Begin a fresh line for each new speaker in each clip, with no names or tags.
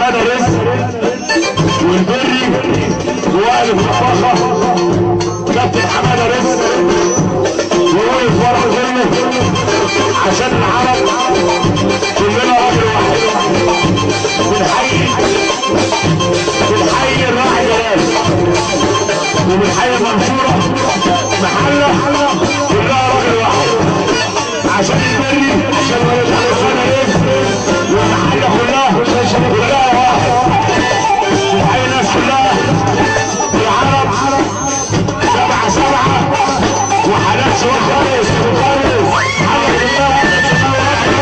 حماده رزق والبري ووائل الطباخه كابتن حماده رزق ووقف ورا الغنى عشان العرب كلنا راجل واحد بنحيي بنحيي الراعي جلال وبنحيي المنصوره محله كلها راجل واحد عشان البري عشان ولد على رزق والمحله كلها كلها واحد بنحيي الناس كلها العرب سبعة سبعة وحالات سواء خالص خالص الحمد لله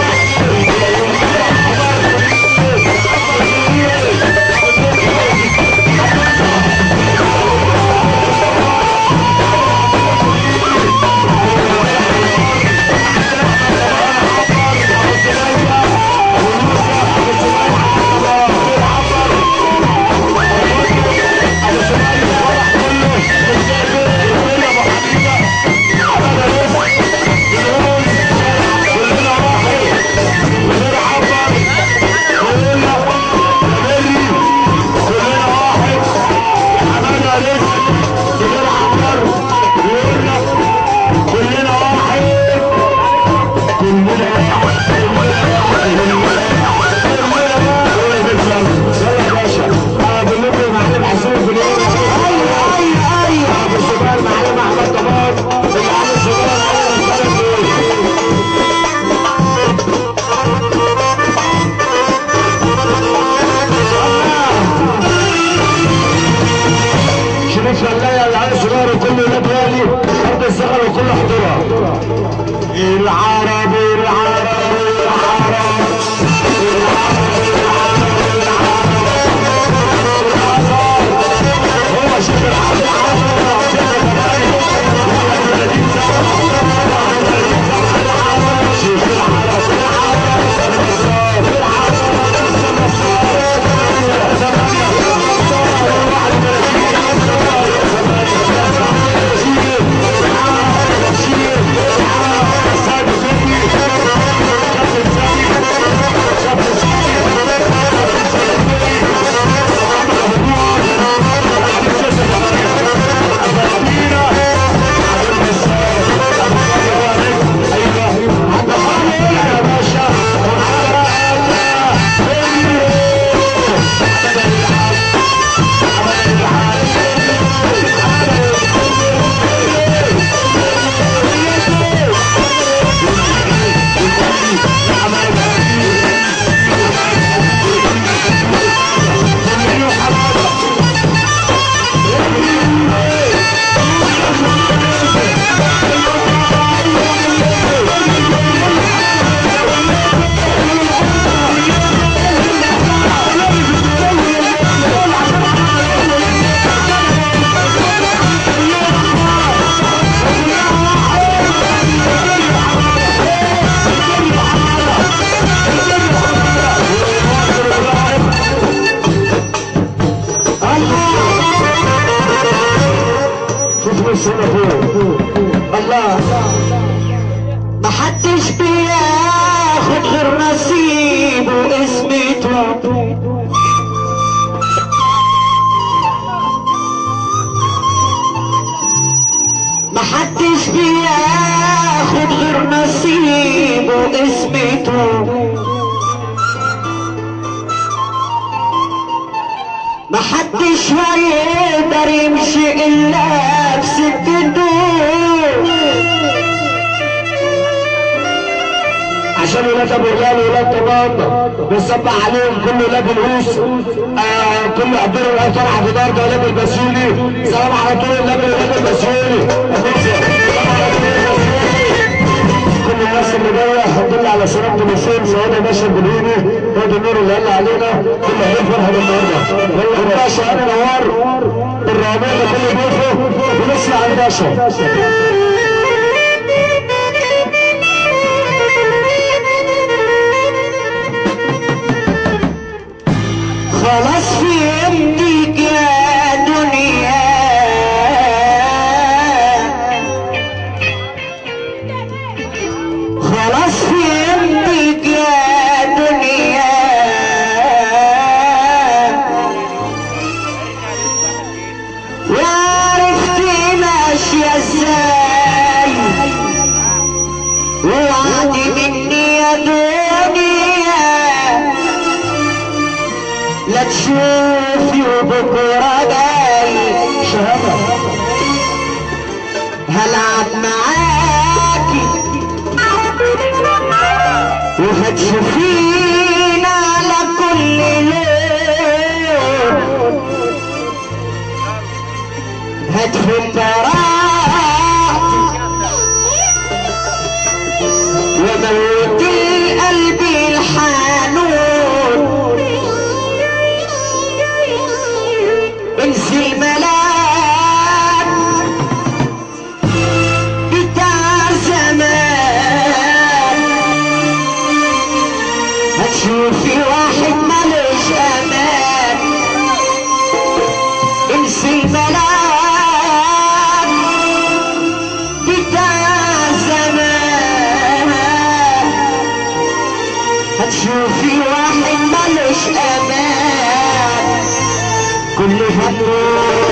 كلنا واحد شريف لله العيال صغار وكل ولاد والي ارض الصغر وكل حضورها العرب العرب العرب هو شيخ العرب شيخ شوف بس هنا فوق الله
محدش بياخد غير نصيبه اسمته محدش بياخد غير نصيبه اسمته محدش هيقدر يمشي الا بسكته
عشان ولاد ابو هلال وولاد طبان بنصبح عليهم كل ولاد الهوس آه كل حضور ولاد فرح في دار ولاد البسيولي سلام على طول ولاد ولاد البسيولي كل الناس اللي جايه الحمد لله على سلامة المسلم سعودة باشا البليني هو النور اللي قال علينا كل عيد فرحه بالنهارده الباشا انا نوار الرامية كل ضيفه ونسمع الباشا
خلاص فهمتك يا دنيا خلاص فهمتك يا دنيا لا تشوفي وبكرة جاي
شهامة
هلعب معاكي وهتشوفينا على كل لون هتفهم براحتي وموت القلب الحنون انسي الملاك بتاع زمان هتشوفي واحد ملوش امان انسي الملاك بتاع زمان هتشوفي واحد ملوش امان كل همه